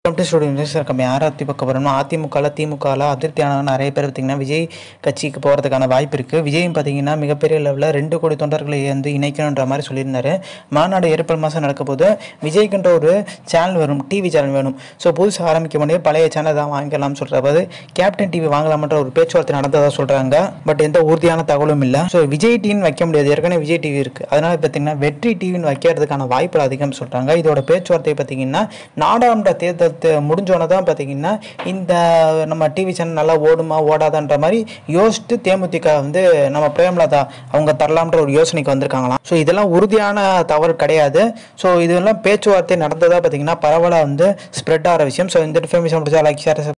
welcome studio news நம்ம யார் அத்தி பக்கம் போகிறோம்னா அதிமுகவில் திமுகவில் அதிருப்தியான நிறைய பேர் பார்த்திங்கன்னா விஜய் கட்சிக்கு போகிறதுக்கான வாய்ப்பு இருக்குது விஜயும் பார்த்தீங்கன்னா மிகப்பெரிய லெவலில் ரெண்டு கோடி தொண்டர்களை வந்து இணைக்கணுன்ற மாதிரி சொல்லியிருந்தாரு மாநாடு ஏப்ரல் மாதம் நடக்க போது விஜய்க்குன்ற ஒரு சேனல் வரும் டிவி சேனல் வேணும் ஸோ புதுசாக ஆரம்பிக்க முடியாது பழைய சேனல் தான் வாங்கிக்கலாம்னு சொல்கிற போது கேப்டன் டிவி வாங்கலாமன்ற ஒரு பேச்சுவார்த்தை நடந்ததாக சொல்கிறாங்க பட் எந்த உறுதியான தகவலும் இல்லை ஸோ விஜய் டிவின்னு வைக்க முடியாது ஏற்கனவே விஜய் டிவி இருக்குது அதனால் பார்த்தீங்கன்னா வெற்றி டிவின்னு வைக்கிறதுக்கான வாய்ப்புகள் அதிகம்னு சொல்கிறாங்க இதோட பேச்சுவார்த்தை பார்த்தீங்கன்னா நாடாளுமன்ற தேர்தல் முடிஞ்சோன்னே தான் பார்த்தீங்கன்னா இந்த நம்ம டிவி சேனல் நல்லா ஓடுமா ஓடாதான்ற மாதிரி யோசிச்சுட்டு தேமுதிக வந்து நம்ம பிரேமலதா அவங்க தரலாம்ன்ற ஒரு யோசனைக்கு வந்திருக்காங்களாம் ஸோ இதெல்லாம் உறுதியான தவறு கிடையாது ஸோ இதெல்லாம் பேச்சுவார்த்தை நடந்ததாக பார்த்தீங்கன்னா பரவலாக வந்து ஸ்ப்ரெட் ஆகிற விஷயம் ஸோ இந்த இன்ஃபர்மேஷன் முடிச்சா லைக் ஷேர்